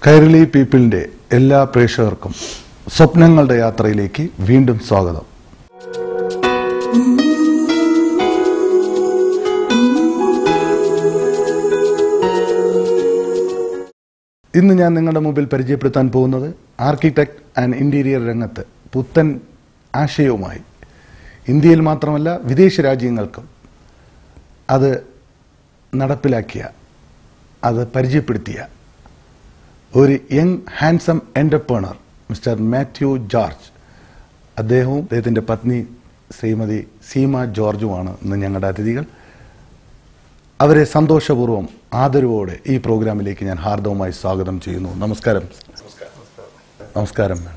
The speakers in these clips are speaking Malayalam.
കൈരളി പീപ്പിളിന്റെ എല്ലാ പ്രേക്ഷകർക്കും സ്വപ്നങ്ങളുടെ യാത്രയിലേക്ക് വീണ്ടും സ്വാഗതം ഇന്ന് ഞാൻ നിങ്ങളുടെ മുമ്പിൽ പരിചയപ്പെടുത്താൻ പോകുന്നത് ആർക്കിടെക്ട് ആൻഡ് ഇന്റീരിയർ രംഗത്ത് പുത്തൻ ആശയവുമായി ഇന്ത്യയിൽ മാത്രമല്ല വിദേശ രാജ്യങ്ങൾക്കും അത് നടപ്പിലാക്കിയ അത് പരിചയപ്പെടുത്തിയ ഒരു young handsome entrepreneur mister Mathew George അദ്ദേഹവും അദ്ദേഹത്തിൻ്റെ പത്നി ശ്രീമതി സീമ ജോർജുമാണ് ഇന്ന് ഞങ്ങളുടെ അതിഥികൾ അവരെ സന്തോഷപൂർവ്വം ആദരവോടെ ഈ പ്രോഗ്രാമിലേക്ക് ഞാൻ ഹാർദവമായി സ്വാഗതം ചെയ്യുന്നു നമസ്കാരം നമസ്കാരം മാം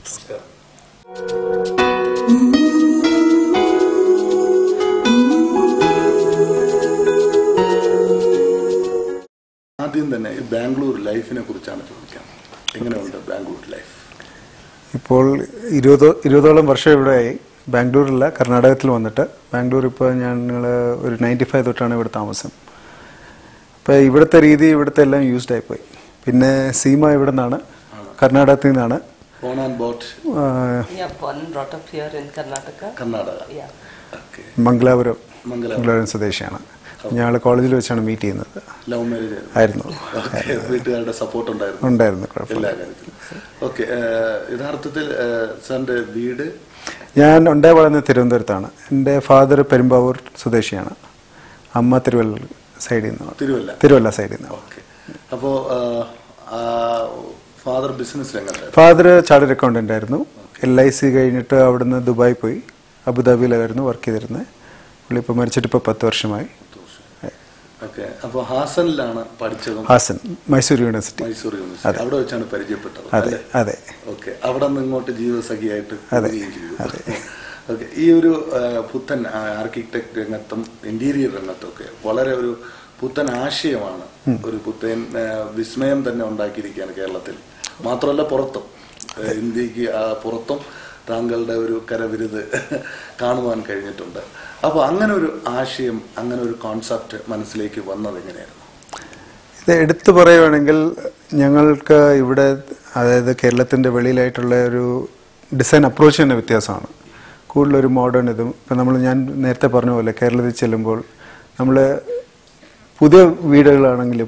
ആദ്യം തന്നെ ഈ ബാംഗ്ലൂർ ലൈഫിനെ കുറിച്ചാണ് ചോദിക്കാൻ എങ്ങനെയുണ്ട് ബാംഗ്ലൂർ ലൈഫ് ഇപ്പോൾ ഇരുപത് ഇരുപതോളം വർഷം ഇവിടെയായി ബാംഗ്ലൂരില്ല കർണാടകത്തിൽ വന്നിട്ട് ബാംഗ്ലൂർ ഇപ്പോൾ ഞങ്ങൾ ഒരു നയൻറ്റി ഫൈവ് തൊട്ടാണ് ഇവിടെ താമസം അപ്പോൾ ഇവിടുത്തെ രീതി ഇവിടുത്തെ എല്ലാം യൂസ്ഡ് ആയിപ്പോയി പിന്നെ സീമ ഇവിടെ നിന്നാണ് കർണാടകത്തിൽ നിന്നാണ് ഫോൺ ആൻഡ് ബോട്ട് ആ, Yeah, born and brought up here in Karnataka. Karnataka Yeah. Okay Mangalapuram Mangalapuram. Mangalapuram സ്വദേശിയാണ് ഞങ്ങൾ കോളേജിൽ വെച്ചാണ് മീറ്റ് ചെയ്യുന്നത് ലവ് മാരേജ് ആയിരുന്നു ഓക്കെ വീട്ടുകാരുടെ സപ്പോർട്ട് ഉണ്ടായിരുന്നു ഉണ്ടായിരുന്നു കുഴപ്പമില്ല എല്ലാ കാര്യത്തിലും ഓക്കെ യഥാർത്ഥത്തിൽ സാറിന്റെ വീട് ഞാൻ ഉണ്ടായ വളർന്നത് തിരുവനന്തപുരത്താണ് എൻ്റെ ഫാദർ പെരുമ്പാവൂർ സ്വദേശിയാണ് അമ്മ തിരുവല്ല സൈഡിൽ നിന്ന് തിരുവല്ല തിരുവല്ല സൈഡിൽ നിന്ന് ഓക്കെ അപ്പോ ഫാദർ ബിസിനസ് രംഗത്തായിരുന്നു ഫാദർ ചാർട്ടേഡ് അക്കൗണ്ടന്റ് ആയിരുന്നു എൽ ഐ സി കഴിഞ്ഞിട്ട് അവിടുന്ന് ദുബായ് പോയി അബുദാബിയിലായിരുന്നു വർക്ക് ചെയ്തിരുന്നത് പുള്ളി ഇപ്പോൾ മരിച്ചിട്ട് ഇപ്പോൾ പത്ത് വർഷമായി ഓക്കെ അപ്പൊ ഹാസനിലാണ് പഠിച്ചതും ഹാസൻ മൈസൂർ യൂണിവേഴ്സിറ്റി മൈസൂർ യൂണിവേഴ്സിറ്റി അവിടെ വെച്ചാണ് പരിചയപ്പെട്ടത് അതെ അല്ലേ അതെ ഓക്കെ അവിടെ നിന്ന് ഇങ്ങോട്ട് ജീവിതസഖിയായിട്ട് അതെ, പോവുകയും ചെയ്തു ഓക്കെ ഈ ഒരു ആ, പുത്തൻ ആർക്കിടെക്ട് രംഗത്തും ഇന്റീരിയർ രംഗത്തും ഒക്കെ വളരെ ഒരു പുത്തൻ ആശയമാണ് ഒരു പുത്തൻ ആ, വിസ്മയം തന്നെ ഉണ്ടാക്കിയിരിക്കുകയാണ് കേരളത്തിൽ മാത്രമല്ല പുറത്തും ആ, ഇന്ത്യക്ക് ആ, പുറത്തും താങ്കളുടെ ഒരു കരവിരുത് കാണുവാൻ കഴിഞ്ഞിട്ടുണ്ട് അപ്പോൾ അങ്ങനെ ഒരു ആശയം അങ്ങനെ ഒരു കോൺസെപ്റ്റ് മനസ്സിലേക്ക് വന്നത് എങ്ങനെയായിരുന്നു ഇത് എടുത്തു പറയുവാണെങ്കിൽ ഞങ്ങൾക്ക് ഇവിടെ അതായത് കേരളത്തിൻ്റെ വെളിയിലായിട്ടുള്ള ഒരു ഡിസൈൻ അപ്രോച്ച് തന്നെ വ്യത്യാസമാണ് കൂടുതലൊരു മോഡേൺ ഇതും ഇപ്പം നമ്മൾ ഞാൻ നേരത്തെ പറഞ്ഞ പോലെ കേരളത്തിൽ ചെല്ലുമ്പോൾ നമ്മൾ പുതിയ വീടുകളാണെങ്കിലും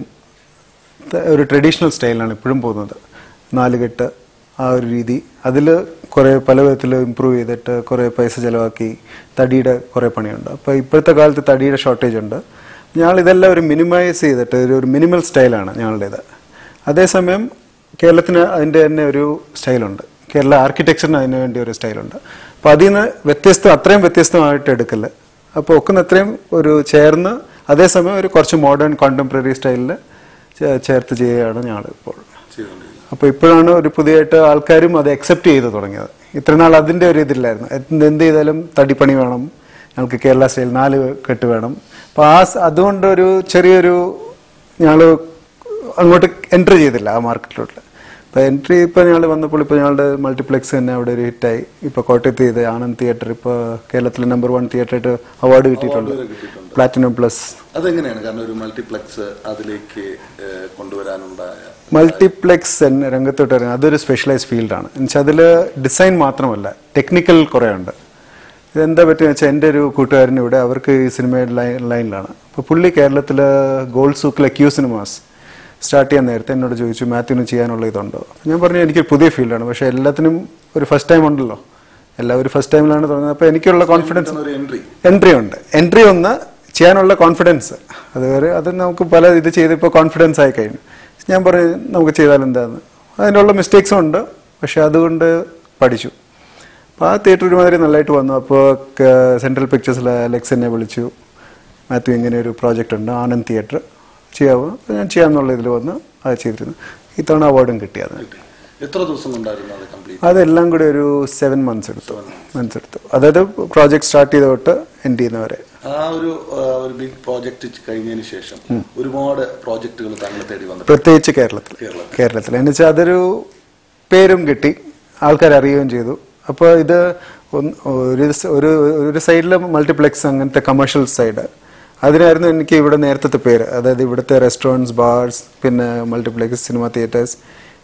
ത- ഒരു ട്രഡീഷണൽ സ്റ്റൈലാണ് ഇപ്പോഴും പോകുന്നത് നാലുകെട്ട് ആ ഒരു രീതി അതിൽ കുറേ പല വിധത്തിൽ ഇമ്പ്രൂവ് ചെയ്തിട്ട് കുറേ പൈസ ചിലവാക്കി തടിയുടെ കുറേ പണിയുണ്ട് അപ്പോൾ ഇപ്പോഴത്തെ കാലത്ത് തടിയുടെ ഷോർട്ടേജ് ഉണ്ട് ഞങ്ങൾ ഇതെല്ലാം ഒരു മിനിമൈസ് ചെയ്തിട്ട് ഒരു ഒരു മിനിമൽ സ്റ്റൈലാണ് ഞങ്ങളുടേത് അതേസമയം കേരളത്തിന് അതിൻ്റെ തന്നെ ഒരു സ്റ്റൈലുണ്ട് കേരള ആർക്കിടെക്ചറിന് അതിന് വേണ്ടി ഒരു സ്റ്റൈലുണ്ട് അപ്പോൾ അതിൽ നിന്ന് വ്യത്യസ്തം അത്രയും വ്യത്യസ്തമായിട്ട് എടുക്കല് അപ്പോൾ ഒക്കുന്ന അത്രയും ഒരു ചേർന്ന് അതേസമയം ഒരു കുറച്ച് മോഡേൺ കോണ്ടംപററി സ്റ്റൈലിൽ ചേർത്ത് ചെയ്യുകയാണ് ഞങ്ങൾ ഇപ്പോൾ ചെയ്തുകൊണ്ടിരിക്കുന്നത് അപ്പോൾ ഇപ്പോഴാണ് ഒരു പുതിയതായിട്ട് ആൾക്കാരും അത് അക്സെപ്റ്റ് ചെയ്ത് തുടങ്ങിയത് ഇത്രനാൾ അതിൻ്റെ ഒരു ഇതില്ലായിരുന്നു എന്ത് എന്ത് ചെയ്താലും തടിപ്പണി വേണം ഞങ്ങൾക്ക് കേരള സ്റ്റൈൽ നാല് കെട്ട് വേണം അപ്പോൾ ആ സ- അതുകൊണ്ട് ഒരു ചെറിയൊരു ഞങ്ങൾ അങ്ങോട്ട് എൻട്രി ചെയ്തില്ല ആ മാർക്കറ്റിലോട്ട് അപ്പോൾ എൻട്രി ഇപ്പോൾ ഞങ്ങൾ വന്നപ്പോൾ ഇപ്പോൾ ഞങ്ങളുടെ മൾട്ടിപ്ലെക്സ് തന്നെ അവിടെ ഒരു ഹിറ്റായി ഇപ്പോൾ കോട്ടയത്ത് ചെയ്ത് ആനന്ദ് തിയേറ്റർ ഇപ്പോൾ കേരളത്തിലെ നമ്പർ വൺ തിയേറ്റർ ആയിട്ട് അവാർഡ് കിട്ടിയിട്ടുണ്ട് വരെ കിട്ടിയിട്ടുണ്ട്. പ്ലാറ്റിനം പ്ലസ് അതെങ്ങനെയാണ് കാരണം ഒരു മൾട്ടിപ്ലക്സ് അതിലേക്ക് ഏഹ്, കൊണ്ടുവരാനുണ്ടായ മൾട്ടിപ്ലെക്സ് എന്ന രംഗത്തോട്ട് വരുന്നത് അതൊരു സ്പെഷ്യലൈസ് ഫീൽഡാണ് എന്നുവെച്ചാൽ അതിൽ ഡിസൈൻ മാത്രമല്ല ടെക്നിക്കൽ കുറേ ഉണ്ട് ഇതെന്താ പറ്റുക വെച്ചാൽ എൻ്റെ ഒരു കൂട്ടുകാരൻ ഇവിടെ അവർക്ക് ഈ സിനിമയുടെ ലൈൻ ലൈനിലാണ് അപ്പോൾ പുള്ളി കേരളത്തിൽ ഗോൾഡ് സൂക്കിലെ ക്യൂ സിനിമാസ് സ്റ്റാർട്ട് ചെയ്യാൻ നേരത്തെ എന്നോട് ചോദിച്ചു മാത്യുവിന് ചെയ്യാനുള്ള ഇതുണ്ടോ അപ്പോൾ ഞാൻ പറഞ്ഞു എനിക്ക് പുതിയ ഫീൽഡാണ് പക്ഷേ എല്ലാത്തിനും ഒരു ഫസ്റ്റ് ടൈം ഉണ്ടല്ലോ എല്ലാവരും ഫസ്റ്റ് ടൈമിലാണ് തുടങ്ങുന്നത് അപ്പോൾ എനിക്കുള്ള കോൺഫിഡൻസ് ഒരു എൻട്രി എൻട്രി ഉണ്ട് എൻട്രി ഒന്ന് ചെയ്യാനുള്ള കോൺഫിഡൻസ് അത് വരെ അത് നമുക്ക് പല ഇത് ചെയ്ത് ഇപ്പോൾ കോൺഫിഡൻസ് ആയി കഴിഞ്ഞു ഞാൻ പറഞ്ഞു നമുക്ക് ചെയ്താൽ എന്താന്ന് അതിനുള്ള മിസ്റ്റേക്സും ഉണ്ട് പക്ഷെ അതുകൊണ്ട് പഠിച്ചു അപ്പോൾ ആ തിയേറ്റർ ഒരുമാതിരി നല്ലതായിട്ട് വന്നു അപ്പോൾ സെൻട്രൽ പിക്ചേഴ്സിലെ അലക്സ് എന്നെ വിളിച്ചു മാത്യു ഇങ്ങനെ ഒരു പ്രോജക്റ്റ് ഉണ്ട് ആനന്ദ് തിയേറ്റർ ചെയ്യാമോ അപ്പോൾ ഞാൻ ചെയ്യാമെന്നുള്ള ഇതിൽ വന്ന് അത് ചെയ്തിരുന്നു ഇത്തവണ അവാർഡും കിട്ടിയത് എത്ര ദിവസം കൊണ്ടായിരുന്നു അത് കംപ്ലീറ്റ് അതെല്ലാം കൂടി ഒരു സെവൻ മന്ത്സ് എടുത്തു മന്ത്സ് എടുത്തു അതായത് പ്രോജക്റ്റ് സ്റ്റാർട്ട് ചെയ്ത തൊട്ട് എൻഡ് ചെയ്യുന്നവരെ ആ ഒരു ആ, ഒരു ബിഗ് പ്രോജക്റ്റ് കഴിഞ്ഞതിന് ശേഷം ഒരുപാട് പ്രോജക്റ്റുകൾ താങ്കളെ തേടി വന്നു പ്രത്യേകിച്ച് കേരളത്തിൽ കേരളത്തിൽ. കേരളത്തിൽ എന്ന് വെച്ചാൽ അതൊരു പേരും കിട്ടി ആൾക്കാർ അറിയുകയും ചെയ്തു അപ്പോൾ ഇത് ഒന്ന് ഒരു സ- ഒരു ഒരു സൈഡിൽ മൾട്ടിപ്ലെക്സ് അങ്ങനത്തെ കമേഴ്ഷ്യൽ സൈഡ് അതിനായിരുന്നു എനിക്ക് ഇവിടെ നേരത്തെ പേര് അതായത് ഇവിടുത്തെ റെസ്റ്റോറൻറ്റ്സ് ബാർസ് പിന്നെ മൾട്ടിപ്ലെക്സ് സിനിമ തിയേറ്റേഴ്സ്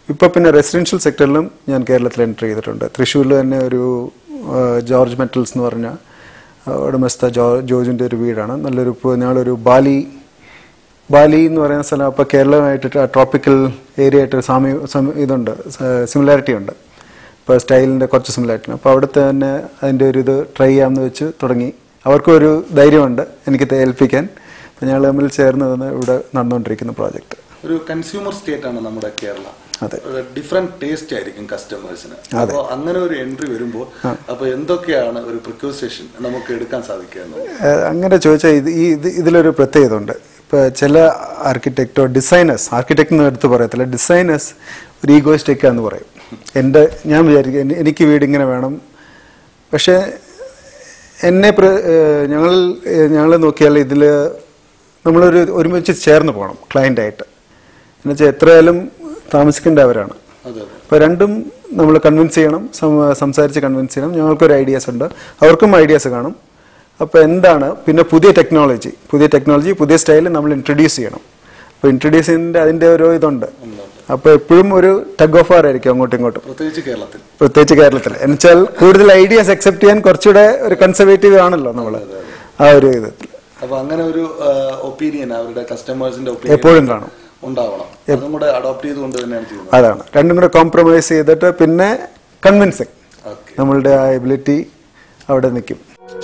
ഇപ്പോൾ പിന്നെ റെസിഡൻഷ്യൽ സെക്ടറിലും ഞാൻ കേരളത്തിൽ എൻട്രി ചെയ്തിട്ടുണ്ട് തൃശ്ശൂരിൽ തന്നെ ഒരു ആ, ജോർജ് മെറ്റൽസ് എന്ന് പറഞ്ഞ ആ, ഉടമസ്ഥ ജോ ജോർജിൻ്റെ ഒരു വീടാണ് നല്ലൊരു ഇപ്പോൾ ഞങ്ങളൊരു ബാലി ബാലി എന്ന് പറയുന്ന സ്ഥലം അപ്പോൾ കേരളമായിട്ട് ട്രോപ്പിക്കൽ ഏരിയ ആയിട്ട് ഒരു സാമ്യ സം- ഇതുണ്ട് സിമിലാരിറ്റി ഉണ്ട് ഇപ്പോൾ സ്റ്റൈലിൻ്റെ കുറച്ച് സിമിലാരിറ്റി അപ്പോൾ അവിടുത്തെ തന്നെ അതിൻ്റെ ഒരു ഇത് ട്രൈ ചെയ്യാമെന്ന് വെച്ച് തുടങ്ങി അവർക്കും ഒരു ധൈര്യമുണ്ട് എനിക്ക് ഇത് ഏൽപ്പിക്കാൻ അപ്പോൾ ഞങ്ങൾ തമ്മിൽ ചേർന്ന് നിന്ന് ഇവിടെ നടന്നുകൊണ്ടിരിക്കുന്ന പ്രോജക്റ്റ് ഒരു കൺസ്യൂമർ സ്റ്റേറ്റ് ആണ് നമ്മുടെ കേരള അതെ. ഡിഫറെന്റ് ടേസ്റ്റ് ആയിരിക്കും കസ്റ്റമേഴ്സിന് അപ്പോൾ അങ്ങനെ ഒരു എൻട്രി വരുമ്പോൾ അപ്പൊ എന്തൊക്കെയാണ് ഒരു പ്രിക്കോസേഷൻ നമുക്ക് എടുക്കാൻ സാധിക്കുക എന്നുള്ളത്? ഏഹ് അങ്ങനെ ചോദിച്ചാൽ ഇത് ഈ ഇത് ഇതിലൊരു പ്രത്യേകത ഉണ്ട് ഇപ്പോൾ ചില ആർക്കിടെക്റ്റോ ഡിസൈനേഴ്സ് ആർക്കിടെക്ട് എന്ന് എടുത്ത് പറയത്തില്ല ഡിസൈനേഴ്സ് ഒരു ഈഗോയിസ്റ്റിക്ക എന്ന് പറയും എൻ്റെ ഞാൻ വിചാരിക്കും എനി- എനിക്ക് വീട് ഇങ്ങനെ വേണം പക്ഷേ എന്നെ പ്ര- ഏഹ് ഞങ്ങൾ ഏഹ് ഞങ്ങൾ നോക്കിയാൽ ഇതിൽ നമ്മളൊരു ഒരുമിച്ച് ചേർന്ന് പോകണം ക്ലയൻ്റായിട്ട് എന്നുവെച്ചാൽ എത്രയായാലും താമസിക്കേണ്ടവരാണ് അതെ അതെ അപ്പോൾ രണ്ടും നമ്മൾ കൺവിൻസ് ചെയ്യണം സം- സംസാരിച്ച് കൺവിൻസ് ചെയ്യണം ഞങ്ങൾക്കൊരു ഐഡിയാസ് ഉണ്ട് അവർക്കും ഐഡിയാസ് കാണും അപ്പോൾ എന്താണ് പിന്നെ പുതിയ ടെക്നോളജി പുതിയ ടെക്നോളജി പുതിയ സ്റ്റൈൽ നമ്മൾ ഇൻട്രൊഡ്യൂസ് ചെയ്യണം അപ്പോൾ ഇൻട്രൊഡ്യൂസ് ചെയ്യുന്നതിൻ്റെ അതിൻ്റെ ഒരു ഇതുണ്ട് അപ്പോൾ എപ്പോഴും ഒരു ടഗ് ഓഫ് ആർ ആയിരിക്കും അങ്ങോട്ടും ഇങ്ങോട്ടും പ്രത്യേകിച്ച് കേരളത്തിൽ പ്രത്യേകിച്ച് കേരളത്തിൽ എന്നുവെച്ചാൽ കൂടുതൽ ഐഡിയാസ് അക്സെപ്റ്റ് ചെയ്യാൻ കുറച്ചുകൂടെ ഒരു കൺസർവേറ്റീവ് ആണല്ലോ നമ്മൾ ആ ഒരു വിധത്തിൽ അപ്പൊ അങ്ങനെ ഒരു ഒപ്പീനിയൻ അവരുടെ കസ്റ്റമേഴ്സിന്റെ ഒപ്പീനിയൻ എപ്പോഴും കാണും ഉണ്ടാവണം അതും കൂടെ അഡോപ്റ്റ് ചെയ്തുകൊണ്ട് തന്നെയാണ് ചെയ്യുന്നത് അതാണ് രണ്ടും കൂടെ കോംപ്രമൈസ് ചെയ്തിട്ട് പിന്നെ കൺവിൻസിങ് ഓക്കെ നമ്മളുടെ ആ എബിലിറ്റി അവിടെ നിൽക്കും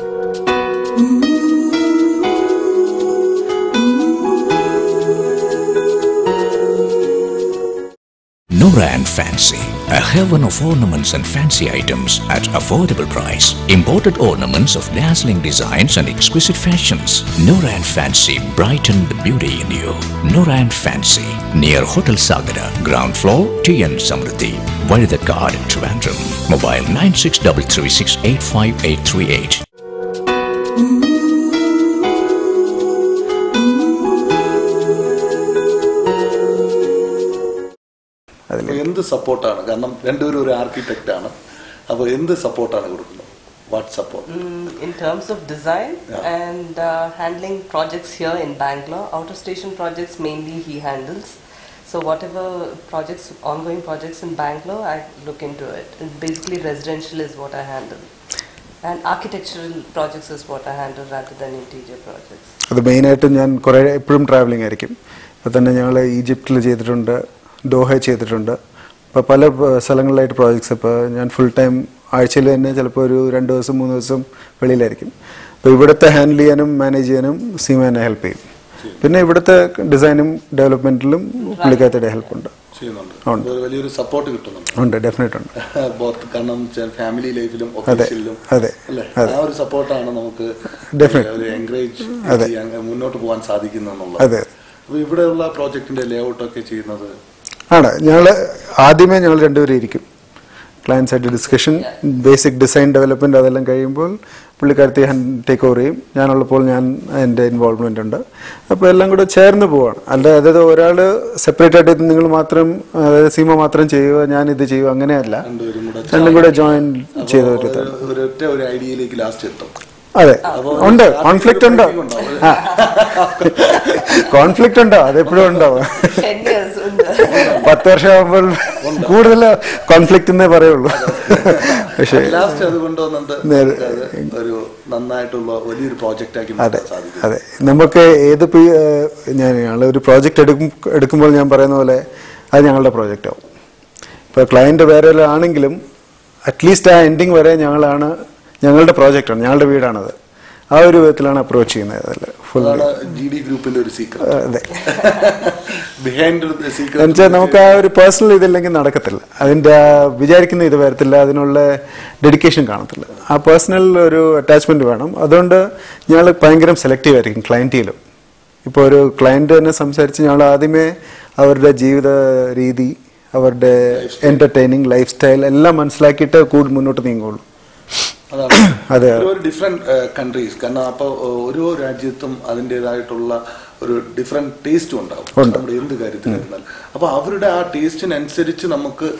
Noran Fancy, a heaven of ornaments and fancy items at affordable price. Imported ornaments of dazzling designs and exquisite fashions. Noran Fancy brighten the beauty in you. Noran Fancy, near Hotel Sagara, ground floor, TN Samriddhi, Varidakad, Trivandrum. Mobile 9633685838. അപ്പൊ എന്ത് സപ്പോർട്ടാണ് കാരണം രണ്ടുപേരും ഒരു ആർക്കിടെക്റ്റ് ആണ് അപ്പോൾ എന്ത് സപ്പോർട്ടാണ് കൊടുക്കുന്നത് what support Mm, in terms of design Yeah. and uh, handling projects here in Bangalore, out of station projects mainly he handles. So whatever projects, ongoing projects in Bangalore, I look into it. And basically residential is what I handle. And architectural projects is what I handle rather than interior projects. അത് മെയിനായിട്ടും ഞാൻ കുറേ എപ്പോഴും ട്രാവലിംഗ് ആയിരിക്കും ഇപ്പോൾ തന്നെ ഞങ്ങൾ ഈജിപ്തിൽ ചെയ്തിട്ടുണ്ട് ദോഹ ചെയ്തിട്ടുണ്ട് ഇപ്പോൾ പല പ- സ്ഥലങ്ങളിലായിട്ട് പ്രോജക്ട്സ് ഇപ്പോൾ ഞാൻ ഫുൾ ടൈം ആഴ്ചയിൽ തന്നെ ചിലപ്പോൾ ഒരു രണ്ട് ദിവസം മൂന്ന് ദിവസം വെളിയിലായിരിക്കും അപ്പോൾ ഇവിടുത്തെ ഹാൻഡിൽ ചെയ്യാനും മാനേജ് ചെയ്യാനും സീമ എന്നെ ഹെൽപ്പ് ചെയ്യും പിന്നെ ഇവിടുത്തെ ഡിസൈനും ഡെവലപ്മെൻറ്റിലും പുള്ളിക്കാരുടെ ഹെൽപ്പുണ്ട് ചെയ്യുന്നുണ്ട് ഉണ്ട്. അപ്പോൾ ഒരു വലിയൊരു സപ്പോർട്ട് കിട്ടുന്നുണ്ട് ഉണ്ട് ഡെഫിനറ്റ് ഉണ്ട് ബോത്ത് കാരണം ഫാമിലി ലൈഫിലും അതെ, ഒഫീഷ്യലിലും അതെ, അല്ലേ അതെ. ആ ഒരു സപ്പോർട്ടാണ് നമുക്ക് Definitely. ഒരു എൻകറേജ് അതെ. ചെയ്യാൻ മുന്നോട്ട് പോകാൻ സാധിക്കുന്നു എന്നുള്ളത് അതെ അപ്പോൾ ഇവിടെയുള്ള പ്രോജക്റ്റിന്റെ ലേഔട്ട് ഒക്കെ ചെയ്യുന്നത് ആണ് ഞങ്ങൾ ആദ്യമേ ഞങ്ങൾ രണ്ടുപേരും ഇരിക്കും ക്ലയൻസ് ആയിട്ട് ഡിസ്കഷൻ ബേസിക് ഡിസൈൻ ഡെവലപ്മെന്റ് അതെല്ലാം കഴിയുമ്പോൾ പുള്ളിക്കാരത്തി ടേക്ക് ഓവർ ചെയ്യും ഞാനുള്ളപ്പോൾ ഞാൻ എൻ്റെ ഇൻവോൾവ്മെന്റ് ഉണ്ട് അപ്പോൾ എല്ലാം കൂടെ ചേർന്ന് പോവാണ് അല്ല അതായത് ഒരാൾ സെപ്പറേറ്റ് ആയിട്ട് നിങ്ങൾ മാത്രം അതായത് സീമ മാത്രം ചെയ്യുക ഞാൻ ഇത് ചെയ്യുക അങ്ങനെയല്ല രണ്ടുപേരും കൂടെ രണ്ടും കൂടെ ജോയിൻ ചെയ്ത ഒരു ഒരു- ഇതാണ്. ഒരു ഒറ്റ ഒരു ഐഡിയയിലേക്ക് ലാസ്റ്റ് എത്തും അതെ അപ്പൊ ഉണ്ട് starting കോൺഫ്ലിക്റ്റ് ഒരു ഉണ്ട് fighting ഉണ്ടാവും. കോൺഫ്ലിക്റ്റ് ഉണ്ടോ അതെപ്പോഴും ഉണ്ടാവും Ten years ഉണ്ട്. പത്ത് വർഷമാകുമ്പോൾ കൂടുതൽ കോൺഫ്ലിക്റ്റ് എന്നേ പറയുള്ളൂ പക്ഷേ ലാസ്റ്റ് അത് കൊണ്ടുവന്നിട്ട് നേരെ- അത് ഒരു നന്നായിട്ടുള്ള വലിയൊരു പ്രോജക്റ്റ് ആക്കി അതെ മാറ്റാൻ സാധിക്കും അതെ നമുക്ക് ഏത് പി ഏഹ് ഞാൻ ഞങ്ങൾ ഒരു പ്രോജക്റ്റ് എടുക്കും എടുക്കുമ്പോൾ ഞാൻ പറയുന്ന പോലെ അത് ഞങ്ങളുടെ പ്രോജക്റ്റ് ആവും ഇപ്പോൾ ക്ലയൻറ്റ് വേറെ ആണെങ്കിലും അറ്റ്ലീസ്റ്റ് ആ എൻഡിങ് വരെ ഞങ്ങളാണ് ഞങ്ങളുടെ പ്രോജക്റ്റാണ് ഞങ്ങളുടെ വീടാണത് ആ ഒരു വിധത്തിലാണ് അപ്രോച്ച് ചെയ്യുന്നത് അതിൽ ഫുൾ അതാണ് ജി ഡി ഗ്രൂപ്പിന്റെ ഒരു സീക്രട്ട് അതെ ബിഹൈൻഡ് എന്നുവെച്ചാൽ സീക്രട്ട് നമുക്ക് ആ ഒരു പേഴ്സണൽ ഇതില്ലെങ്കിൽ നടക്കത്തില്ല അതിൻ്റെ ആ വിചാരിക്കുന്ന ഇത് വരത്തില്ല അതിനുള്ള ഡെഡിക്കേഷൻ കാണത്തില്ല ആ പേഴ്സണൽ ഒരു അറ്റാച്ച്മെന്റ് വേണം അതുകൊണ്ട് ഞങ്ങൾ ഭയങ്കര സെലക്റ്റീവ് ആയിരിക്കും ക്ലയൻറ്റിലും ഇപ്പോൾ ഒരു ക്ലയൻറ്റ് തന്നെ സംസാരിച്ച് ഞങ്ങൾ ആദ്യമേ അവരുടെ ജീവിത രീതി അവരുടെ എന്റർടൈനിങ് ലൈഫ് സ്റ്റൈൽ എല്ലാം മനസ്സിലാക്കിയിട്ട് കൂടുതൽ മുന്നോട്ട് നീങ്ങുള്ളൂ അതാണ് അതെ. ഓരോ ഡിഫറെന്റ് കൺട്രീസ് കാരണം അപ്പൊ ഓരോ രാജ്യത്തും അതിൻ്റെതായിട്ടുള്ള ഒരു ഡിഫറെന്റ് ടേസ്റ്റും ഉണ്ടാവും ഉണ്ട്. നമ്മുടെ എന്ത് കാര്യത്തിലായിരുന്നാൽ അപ്പൊ അവരുടെ ആ ടേസ്റ്റിനനുസരിച്ച് നമുക്ക്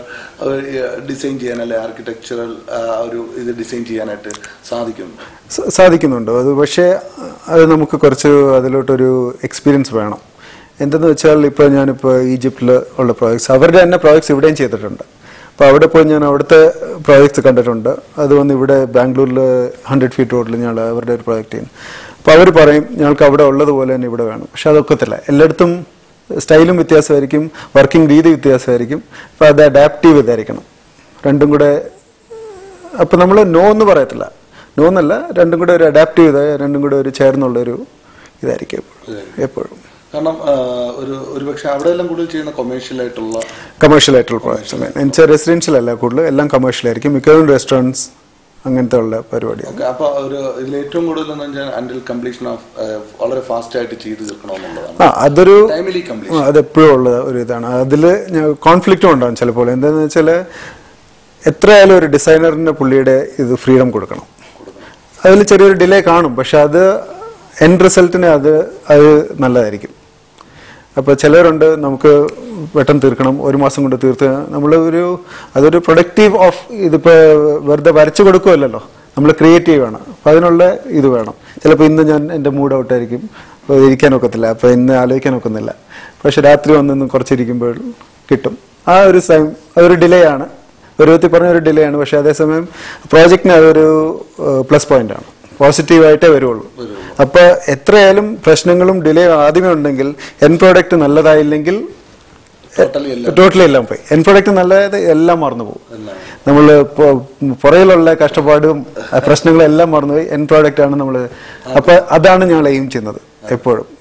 ഡിസൈൻ ചെയ്യാൻ അല്ലെ ആർക്കിടെക്ചറൽ ഒരു ഇത് ഡിസൈൻ ചെയ്യാനായിട്ട് സാധിക്കും സ- സാധിക്കുന്നുണ്ട് അത് പക്ഷേ അത് നമുക്ക് കുറച്ച് അതിലോട്ടൊരു എക്സ്പീരിയൻസ് വേണം എന്തെന്ന് വെച്ചാൽ ഇപ്പോൾ ഞാനിപ്പോൾ ഈജിപ്തിൽ ഉള്ള പ്രോജക്ട്സ് അവരുടെ തന്നെ പ്രോജക്ട്സ് ഇവിടെയും ചെയ്തിട്ടുണ്ട് അപ്പോൾ അവിടെ പോയി ഞാൻ അവിടുത്തെ പ്രോജക്ട്സ് കണ്ടിട്ടുണ്ട് അത് വന്ന് ഇവിടെ ബാംഗ്ലൂരിൽ ഹൺഡ്രഡ് ഫീറ്റ് റോഡിൽ ഞങ്ങൾ അവരുടെ ഒരു പ്രോജക്റ്റ് ചെയ്യുന്നു അപ്പോൾ അവർ പറയും ഞങ്ങൾക്ക് അവിടെ ഉള്ളതുപോലെ തന്നെ ഇവിടെ വേണം പക്ഷെ അതൊക്കത്തില്ല എല്ലായിടത്തും സ്റ്റൈലും വ്യത്യാസമായിരിക്കും വർക്കിംഗ് രീതി വ്യത്യാസമായിരിക്കും അപ്പോൾ അത് അഡാപ്റ്റീവ് ഇതായിരിക്കണം രണ്ടും കൂടെ അപ്പൊ നമ്മൾ നോ എന്ന് പറയത്തില്ല നോ എന്നല്ല രണ്ടും കൂടെ ഒരു അഡാപ്റ്റ് ചെയ്ത രണ്ടും കൂടെ ഒരു ചേർന്നുള്ള ഒരു ഇതായിരിക്കും എപ്പോഴും എപ്പോഴും കാരണം ആ, ഒരു ഒരുപക്ഷെ അവിടെ എല്ലാം കൂടുതൽ ചെയ്യുന്ന കൊമേഴ്ഷ്യൽ ആയിട്ടുള്ള കമേഴ്ഷ്യൽ ആയിട്ടുള്ള പ്രോജക്ട്സ് എന്നുവെച്ചാൽ റെസിഡൻഷ്യൽ അല്ല കൂടുതൽ എല്ലാം കമേഴ്ഷ്യൽ ആയിരിക്കും മിക്കവാറും റെസ്റ്റോറൻറ്റ്സ് അങ്ങനത്തെ ഉള്ള പരിപാടിയാണ് ഓക്കെ അപ്പൊ ഒരു ഇതിൽ ഏറ്റവും കൂടുതൽ എന്ന് വെച്ചാൽ അൻഡിൽ കംപ്ലീഷൻ ഓഫ് വളരെ ഫാസ്റ്റ് ആയിട്ട് ചെയ്തു തീർക്കണമെന്നുള്ളതാണ് ആ അതൊരു ടൈമിലി കംപ്ലീഷൻ ആ, അതെപ്പോഴും ഉള്ള ഒരു ഇതാണ് അതിൽ കോൺഫ്ലിക്റ്റും ഉണ്ടാവും ചിലപ്പോൾ എന്താണെന്ന് വെച്ചാൽ എത്രയായാലും ഒരു ഡിസൈനറിന് പുള്ളിയുടെ ഇത് ഫ്രീഡം കൊടുക്കണം അതിൽ ചെറിയൊരു ഡിലേ കാണും പക്ഷെ അത് എൻഡ് റിസൾട്ടിന് അത് അത് നല്ലതായിരിക്കും അപ്പോൾ ചിലരുണ്ട് നമുക്ക് പെട്ടെന്ന് തീർക്കണം ഒരു മാസം കൊണ്ട് തീർത്ത് നമ്മൾ ഒരു അതൊരു പ്രൊഡക്റ്റീവ് ഓഫ് ഇതിപ്പോൾ വെറുതെ വരച്ചു കൊടുക്കുമല്ലോ നമ്മൾ ക്രിയേറ്റീവ് ആണ് അപ്പോൾ അതിനുള്ള ഇത് വേണം ചിലപ്പോൾ ഇന്ന് ഞാൻ എൻ്റെ മൂഡ് ഔട്ടായിരിക്കും അപ്പോൾ ഇരിക്കാൻ ഒക്കത്തില്ല അപ്പോൾ ഇന്ന് ആലോചിക്കാൻ ഒക്കുന്നില്ല പക്ഷെ രാത്രി വന്നൊന്ന് കുറച്ചിരിക്കുമ്പോൾ കിട്ടും ആ ഒരു ടൈം അതൊരു ഡിലേ ആണ് ഒരു വിധത്തിൽ പറഞ്ഞ ഒരു ഡിലേ ആണ് പക്ഷെ അതേസമയം പ്രോജക്റ്റിന് അതൊരു പ്ലസ് പോയിന്റ് ആണ് പോസിറ്റീവായിട്ടേ വരുള്ളൂ അപ്പൊ എത്രയായാലും പ്രശ്നങ്ങളും ഡിലേ ആദ്യമേ ഉണ്ടെങ്കിൽ എൻ പ്രോഡക്റ്റ് നല്ലതായില്ലെങ്കിൽ ടോട്ടലി എല്ലാം ടോട്ടലി എല്ലാം പോയി എൻ പ്രോഡക്റ്റ് നല്ലതായത് എല്ലാം മറന്നു പോകും നമ്മൾ പുറകിലുള്ള കഷ്ടപ്പാടും ആ പ്രശ്നങ്ങളും എല്ലാം മറന്നുപോയി എൻ പ്രോഡക്റ്റ് ആണ് നമ്മൾ അപ്പൊ അതാണ് ഞങ്ങൾ എയിം ചെയ്യുന്നത് എപ്പോഴും